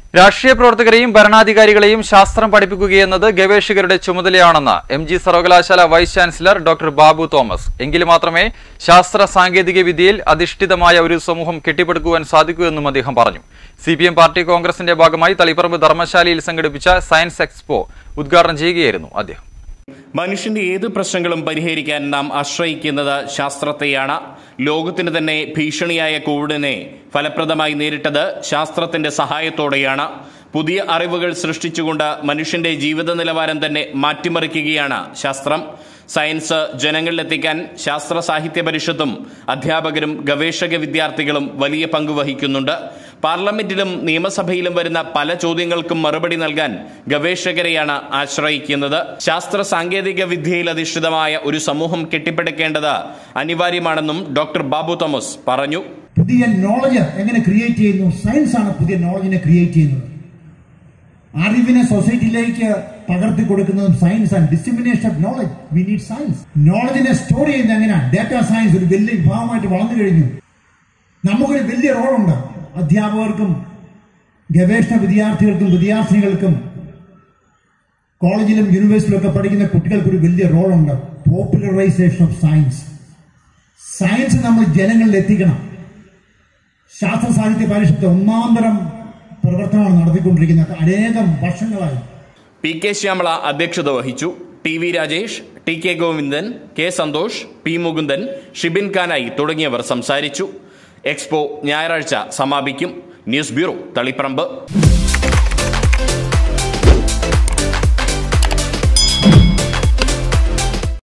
രാഷ്ട്രീയ പ്രവർത്തകരെയും ഭരണാധികാരികളെയും ശാസ്ത്രം പഠിപ്പിക്കുകയെന്നത് ഗവേഷകരുടെ ചുമതലയാണെന്ന് എം ജി സർവകലാശാല vice chancellor doctor Babu Thomas എങ്കിൽ മാത്രമേ ശാസ്ത്ര സാങ്കേതിക വിദ്യയിൽ അധിഷ്ഠിതമായ ഒരു സമൂഹം കെട്ടിപ്പടുക്കുവാൻ സാധിക്കൂ എന്നും അദ്ദേഹം പറഞ്ഞു സി പി എം പാർട്ടി കോൺഗ്രസിന്റെ ഭാഗമായി തളിപ്പറമ്പ് ധർമ്മശാലയിൽ സംഘടിപ്പിച്ച സയൻസ് എക്സ്പോ ഉദ്ഘാടനം ചെയ്യുകയായിരുന്നു അദ്ദേഹം മനുഷ്യന്റെ ഏത് പ്രശ്നങ്ങളും പരിഹരിക്കാൻ നാം ആശ്രയിക്കുന്നത് ശാസ്ത്രത്തെയാണ് ലോകത്തിന് തന്നെ ഭീഷണിയായ കോവിഡിനെ ഫലപ്രദമായി നേരിട്ടത് ശാസ്ത്രത്തിന്റെ സഹായത്തോടെയാണ് പുതിയ അറിവുകൾ സൃഷ്ടിച്ചുകൊണ്ട് മനുഷ്യന്റെ ജീവിത നിലവാരം തന്നെ മാറ്റിമറിക്കുകയാണ് ശാസ്ത്രം സയൻസ് ജനങ്ങളിലെത്തിക്കാൻ ശാസ്ത്ര സാഹിത്യ പരിഷത്തും അധ്യാപകരും ഗവേഷക വിദ്യാർത്ഥികളും വലിയ പങ്ക് വഹിക്കുന്നുണ്ട് പാർലമെന്റിലും നിയമസഭയിലും വരുന്ന പല ചോദ്യങ്ങൾക്കും മറുപടി നൽകാൻ ഗവേഷകരെയാണ് ആശ്രയിക്കുന്നത് ശാസ്ത്ര സാങ്കേതിക വിദ്യയിൽ അധിഷ്ഠിതമായ ഒരു സമൂഹം കെട്ടിപ്പടുക്കേണ്ടത് അനിവാര്യമാണെന്നും ഡോക്ടർ ബാബു തോമസ് പറഞ്ഞു പുതിയ നോളജ് എങ്ങനെ ക്രിയേറ്റ് ചെയ്യുന്നു സയൻസ് ആണ് പുതിയ നോളജിനെ ക്രിയേറ്റ് ചെയ്യുന്നത് അറിവിനെ സൊസൈറ്റിയിലേക്ക് പകർത്തി കൊടുക്കുന്നതും സയൻസ് ആണ് dissemination of knowledge we need science നോളജിനെ സ്റ്റോർ ചെയ്യുന്നത് എങ്ങനെയാണ് ഡാറ്റാ സയൻസ് ഒരു വലിയ വിഭാഗമായിട്ട് വളർന്നു കഴിഞ്ഞു നമുക്കൊരു വലിയ റോളുണ്ട് അധ്യാപകർക്കും ഗവേഷണ വിദ്യാർത്ഥികൾക്കും വിദ്യാർത്ഥിനികൾക്കും കോളേജിലും യൂണിവേഴ്സിറ്റിയിലും ഒക്കെ പഠിക്കുന്ന കുട്ടികൾക്ക് ഒരു വലിയ റോളുണ്ട് പോപ്പുലറൈസേഷൻ ഓഫ് സയൻസ് സയൻസ് നമ്മൾ ജനങ്ങളിൽ എത്തിക്കണം ശാസ്ത്ര സാഹിത്യ പരിഷത്ത് ഒന്നാന്തരം പ്രവർത്തനമാണ് നടത്തിക്കൊണ്ടിരിക്കുന്നത് അനേകം വർഷങ്ങളായി പി കെ ശ്യാമള അധ്യക്ഷത വഹിച്ചു T V Rajesh T K Govindan K Santhosh P Mukundan Shibin Kanayi തുടങ്ങിയവർ സംസാരിച്ചു എക്സ്പോ ഞായറാഴ്ച സമാപിക്കും ന്യൂസ് ബ്യൂറോ തളിപ്പറമ്പ്